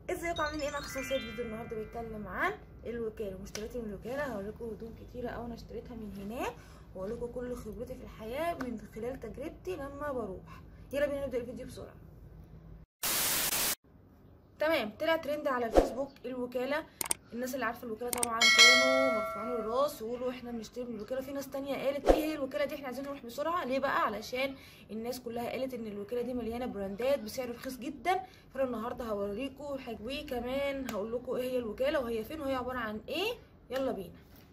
ازيكم عاملين ايه انا خصوصا فيديو النهارده بيتكلم عن الوكاله مشترياتي من الوكاله هوريكم هدوم كتيره قوي انا اشتريتها من هناك واقول لكم كل خبرتي في الحياه من خلال تجربتي لما بروح يلا بينا نبدا الفيديو بسرعه تمام طلع ترند على الفيسبوك الوكاله الناس اللي عارفه الوكاله طبعا كانوا مرفوعين الراس ويقولوا احنا بنشتري من الوكاله في ناس تانية قالت ايه هي الوكاله دي احنا عايزين نروح بسرعه ليه بقى علشان الناس كلها قالت ان الوكاله دي مليانه براندات بسعر رخيص جدا فانا النهارده هوريكم حاجوي كمان هقول لكم ايه هي الوكاله وهي فين وهي عباره عن ايه يلا بينا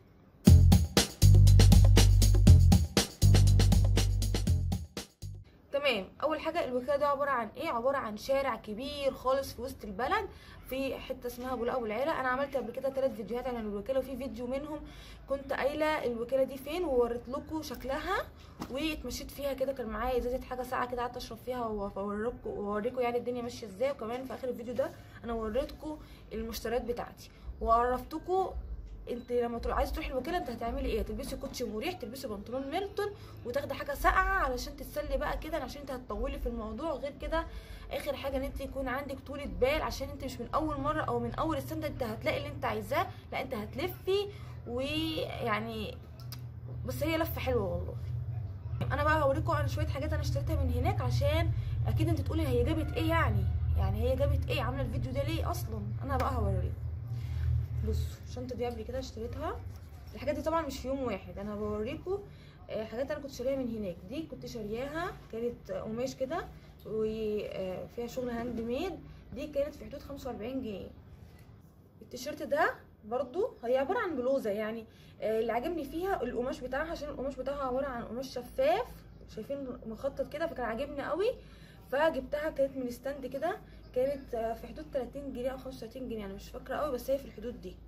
تمام اول حاجه الوكاله ده عباره عن ايه عباره عن شارع كبير خالص في وسط البلد في حته اسمها ابو الابو العيله انا عملت قبل كده ثلاث فيديوهات عن الوكاله وفي فيديو منهم كنت قايله الوكاله دي فين ووريت لكم شكلها واتمشيت فيها كده كان معايا ازازه حاجه ساعه كده قعدت اشرب فيها واوريكم واوريكم يعني الدنيا ماشيه ازاي وكمان في اخر الفيديو ده انا وريتكم المشتريات بتاعتي وعرفتكم انت لما تروح عايزه تروحي الوكاله انت هتعملي ايه تلبسي كوتشي مريح تلبسي بنطلون ميلتون وتاخدي حاجه ساقعه علشان تتسلي بقى كده عشان انت هتطولي في الموضوع غير كده اخر حاجه ان انت يكون عندك طولة بال عشان انت مش من اول مره او من اول السند انت هتلاقي اللي انت عايزاه لا انت هتلفي ويعني بس هي لفه حلوه والله انا بقى هوريكم عن شويه حاجات انا اشتريتها من هناك عشان اكيد انت تقولي هي جابت ايه يعني يعني هي جابت ايه عامله الفيديو ده ليه اصلا انا بقى هوريكم بصوا الشنطه دي قبل كده اشتريتها الحاجات دي طبعا مش في يوم واحد انا بوريكم حاجات انا كنت شاريها من هناك دي كنت شارياها كانت قماش كده وفيها شغل هاند ميد دي كانت في حدود 45 جنيه التيشيرت ده برضو هي عباره عن بلوزه يعني اللي عجبني فيها القماش بتاعها عشان القماش بتاعها عباره عن قماش شفاف شايفين مخطط كده فكان عاجبني قوي فجبتها كانت من ستاند كده كانت في حدود 30 جنيه او 35 جنيه انا مش فاكره قوي بس هي في الحدود دي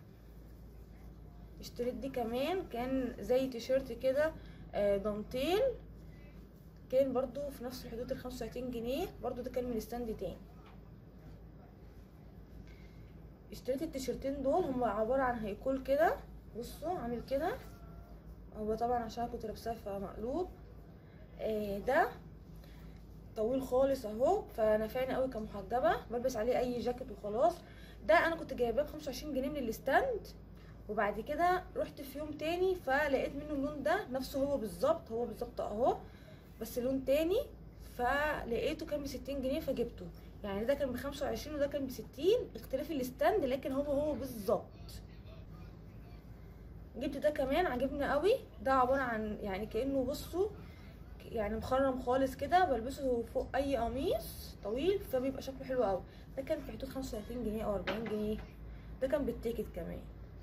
اشتريت دي كمان كان زي تيشيرت كده دانتيل كان برضو في نفس الحدود ال 35 جنيه برضو ده كان من ستاند تاني اشتريت التيشيرتين دول هم عباره عن هيكول كده بصوا عامل كده هو طبعا عشان كنت لابساه فمقلوب آه ده طويل خالص اهو فنفعني قوي كمحجبه بلبس عليه اي جاكيت وخلاص ده انا كنت جايباه ب 25 جنيه من الستاند وبعد كده رحت في يوم تاني فلقيت منه اللون ده نفسه هو بالظبط هو بالظبط اهو بس لون تاني فلقيته كان ب 60 جنيه فجبته يعني ده كان ب 25 وده كان ب 60 اختلاف الستاند لكن هو هو بالظبط جبت ده كمان عجبني قوي ده عباره عن يعني كانه بصوا يعني مخرم خالص كده بلبسه فوق اي قميص طويل فبيبقى شكله حلو قوي ده كان في حدود 35 جنيه او 40 جنيه ده كان بالتيكت كمان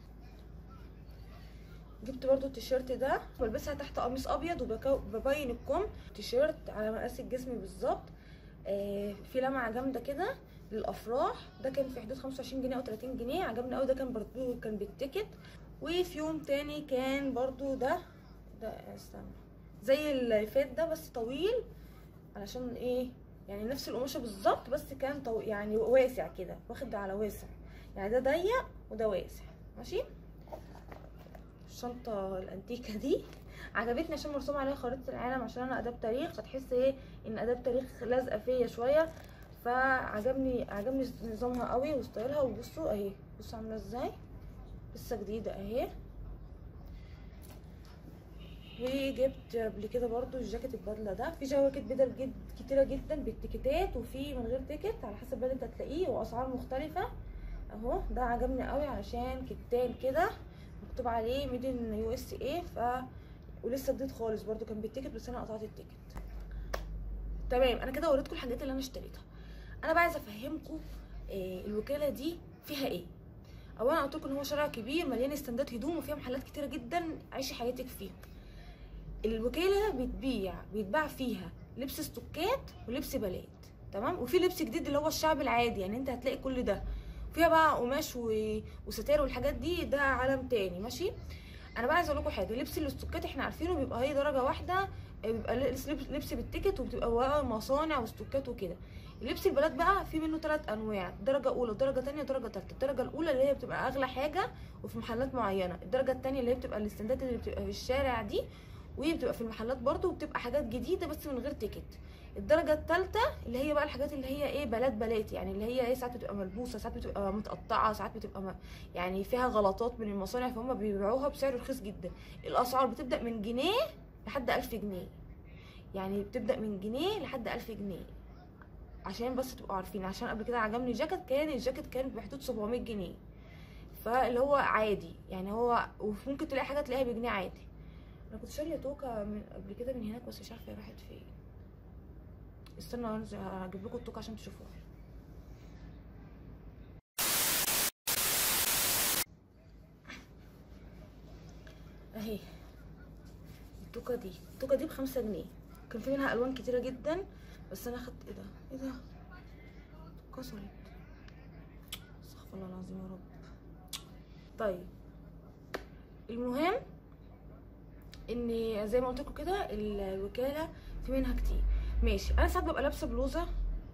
جبت برضو التيشيرت ده بلبسها تحت قميص ابيض وببين الكم تيشيرت على مقاس الجسم بالظبط آه في لمعه جامده كده للافراح ده كان في حدود 25 جنيه او 30 جنيه عجبني قوي ده كان برضو كان بالتيكت وفي يوم تاني كان برضو ده ده استنى زي اللي فات ده بس طويل علشان ايه يعني نفس القماشه بالظبط بس كان طو... يعني واسع كده واخد على واسع يعني ده ضيق وده واسع ماشي الشنطه الانتيكه دي عجبتني عشان مرسوم عليها خريطه العالم عشان انا اداب تاريخ فتحس ايه ان اداب تاريخ لازقه فيا شويه فعجبني عجبني نظامها قوي وستايلها وبصوا اهي بصوا عامله ازاي لسه جديده اهي وجبت قبل كده برضو الجاكيت البدله ده في جواكت بدل جد كتيره جدا بالتيكيتات وفي من غير تيكت على حسب بقى انت هتلاقيه واسعار مختلفه اهو ده عجبني قوي علشان كتان كده مكتوب عليه ميدن يو اس اي ف ولسه جديد خالص برضو كان بالتيكت بس انا قطعت التيكت تمام انا كده وريتكم الحاجات اللي انا اشتريتها انا بقى عايزه افهمكم إيه الوكاله دي فيها ايه اولا قلت لكم ان هو شارع كبير مليان استندات هدوم وفيها محلات كتيره جدا عيشي حياتك فيهم الوكاله بتبيع بيتباع فيها لبس استوكات ولبس بلاد تمام وفي لبس جديد اللي هو الشعب العادي يعني انت هتلاقي كل ده فيها بقى قماش و... وستار والحاجات دي ده عالم تاني ماشي انا بقى عايزه اقول لكم حاجه لبس الاستوكات احنا عارفينه بيبقى هي درجه واحده بيبقى لبس, لبس بالتيكت وبتبقى بقى مصانع واستوكات وكده لبس البلد بقى في منه ثلاث انواع درجه اولى ودرجه ثانيه ودرجه ثالثه الدرجه الاولى اللي هي بتبقى اغلى حاجه وفي محلات معينه الدرجه الثانيه اللي هي بتبقى الاستندات اللي بتبقى في الشارع دي وهي بتبقى في المحلات برضو وبتبقى حاجات جديده بس من غير تيكت الدرجه الثالثه اللي هي بقى الحاجات اللي هي ايه بلات بلات يعني اللي هي ايه ساعات بتبقى ملبوسه ساعات بتبقى متقطعه ساعات بتبقى م... يعني فيها غلطات من المصانع فهم بيبيعوها بسعر رخيص جدا الاسعار بتبدا من جنيه لحد ألف جنيه يعني بتبدا من جنيه لحد ألف جنيه عشان بس تبقوا عارفين عشان قبل كده عجبني جاكيت كان الجاكيت كان بحدود 700 جنيه فاللي هو عادي يعني هو وممكن تلاقي حاجه تلاقيها بجنيه عادي انا كنت شاريه توكه من قبل كده من هناك بس مش عارفه هي راحت فين استنى انزل هجيب لكم التوكه عشان تشوفوها اهي التوكه دي التوكه دي بخمسة جنيه كان في منها الوان كتيره جدا بس انا خدت ايه ده ايه ده اتكسرت استغفر الله العظيم يا رب طيب المهم ان زي ما قلت لكم كده الوكاله في منها كتير ماشي انا ساعات ببقى لابسه بلوزه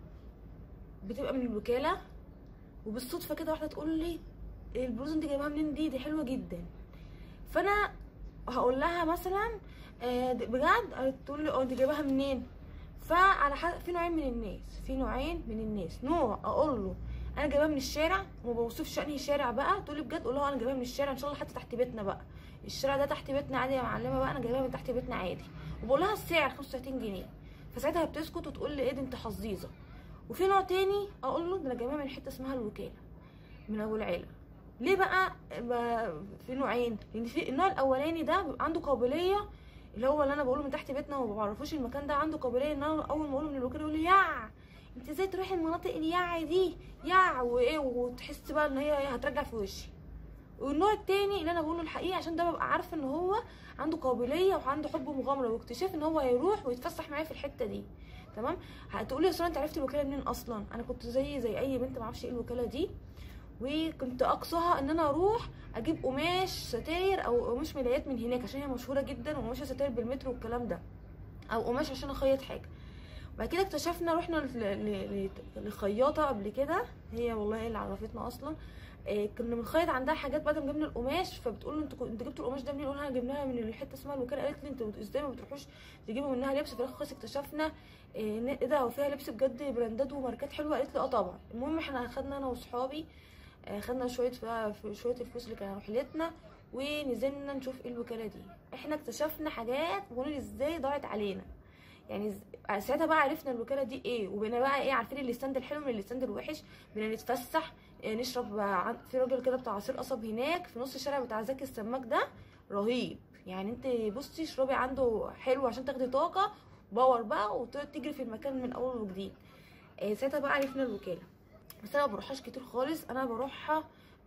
بتبقى من الوكاله وبالصدفه كده واحده تقول لي البلوزه انت جايباها منين دي دي حلوه جدا فانا هقول لها مثلا آه بجد قالت تقول لي اه انت جايباها منين فعلى حسب في نوعين من الناس في نوعين من الناس نوع اقول له انا جايباها من الشارع وما بوصفش انهي شارع بقى تقول لي بجد اقول لها انا جايباها من الشارع ان شاء الله حتى تحت بيتنا بقى الشارع ده تحت بيتنا عادي يا معلمه بقى انا جايباها من تحت بيتنا عادي وبقول لها السعر 35 جنيه فساعتها بتسكت وتقول لي ايه ده انت حظيظه وفي نوع تاني اقول له ده انا جايباها من حته اسمها الوكاله من ابو العيله ليه بقى في نوعين لان في النوع الاولاني ده بيبقى عنده قابليه اللي هو اللي انا بقوله من تحت بيتنا وما بعرفوش المكان ده عنده قابليه ان انا اول ما اقوله من الوكاله يقول لي يع انت ازاي تروحي المناطق اليع دي يع وايه وتحس بقى ان هي هترجع في وشي والنوع التاني اللي انا بقوله الحقيقه عشان ده ببقى عارفه ان هو عنده قابليه وعنده حب مغامره واكتشاف ان هو هيروح ويتفسح معايا في الحته دي تمام هتقولي اصلا انت عرفتي الوكاله منين اصلا انا كنت زي زي اي بنت ما اعرفش ايه الوكاله دي وكنت اقصاها ان انا اروح اجيب قماش ستاير او قماش ملايات من هناك عشان هي مشهوره جدا وقماش ستاير بالمتر والكلام ده او قماش عشان اخيط حاجه بعد كده اكتشفنا رحنا لخياطه قبل كده هي والله هي اللي عرفتنا اصلا إيه كنا بنخيط عندها حاجات بعد ما جبنا القماش فبتقول له انتوا انت جبتوا القماش ده منين؟ قلنا جبناها من الحته اسمها الوكاله قالت لي انتوا ازاي ما بتروحوش تجيبوا منها لبس في الاخر خالص اكتشفنا ايه ده هو فيها لبس بجد براندات وماركات حلوه قالت لي اه طبعا المهم احنا اخدنا انا واصحابي خدنا شويه شويه الفلوس اللي كانوا رحلتنا ونزلنا نشوف ايه الوكاله دي احنا اكتشفنا حاجات بنقول ازاي ضاعت علينا يعني ساعتها بقى عرفنا الوكاله دي ايه وبقينا بقى ايه عارفين الاستاند الحلو من الاستاند الوحش بقينا نتفسح نشرب في راجل كده بتاع عصير قصب هناك في نص الشارع بتاع زكي السماك ده رهيب يعني انت بصي اشربي عنده حلو عشان تاخدي طاقه باور بقى وتجري في المكان من اول وجديد ساعتها بقى عرفنا الوكاله بس انا ما بروحهاش كتير خالص انا بروحها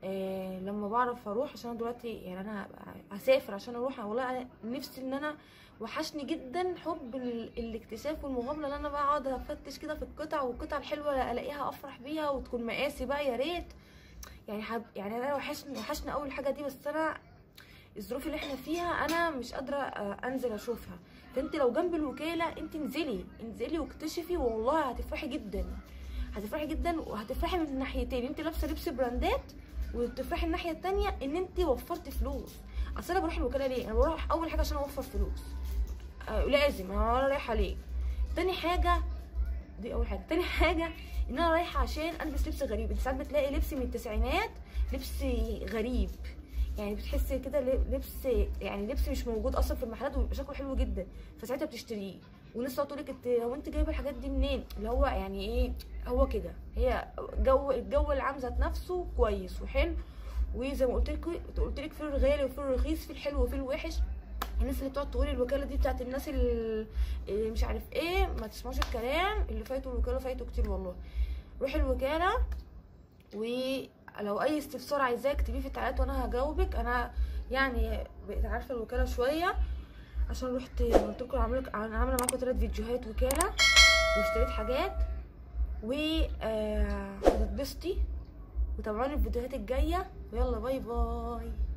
آه لما بعرف اروح عشان انا دلوقتي يعني انا هسافر عشان اروح والله انا نفسي ان انا وحشني جدا حب الاكتشاف والمغامره ان انا بقعد افتش كده في القطع والقطع الحلوه الاقيها افرح بيها وتكون مقاسي بقى يا ريت يعني حب يعني انا وحشني وحشني اول حاجه دي بس انا الظروف اللي احنا فيها انا مش قادره انزل اشوفها فانت لو جنب الوكاله انت انزلي انزلي واكتشفي والله هتفرحي جدا هتفرحي جدا وهتفرحي من الناحيتين انت لابسه لبس براندات وتفرحي الناحيه التانية ان انت وفرتي فلوس اصل انا بروح الوكاله ليه انا بروح اول حاجه عشان اوفر فلوس آه لازم انا رايحه ليه تاني حاجه دي اول حاجه تاني حاجه ان انا رايحه عشان البس لبس غريب انت ساعات بتلاقي لبس من التسعينات لبس غريب يعني بتحسي كده لبس يعني لبس مش موجود اصلا في المحلات وبيبقى شكله حلو جدا فساعتها بتشتريه ولسه تقول لك انت هو انت جايبه الحاجات دي منين اللي هو يعني ايه هو كده هي جو الجو العام ذات نفسه كويس وحلو وزي ما قلت لك قلت لك في الغالي وفي الرخيص في الحلو وفي الوحش الناس اللي بتقعد تقول الوكاله دي بتاعت الناس اللي مش عارف ايه ما تسمعوش الكلام اللي فايته الوكاله فايته كتير والله روحي الوكاله ولو اي استفسار عايزاه اكتبيه في التعليقات وانا هجاوبك انا يعني بقيت عارفه الوكاله شويه عشان رحت قلت لكم عامله عامله معاكم ثلاث فيديوهات وكاله واشتريت حاجات و هتتبسطي وتابعوني الفيديوهات الجايه ويلا باي باي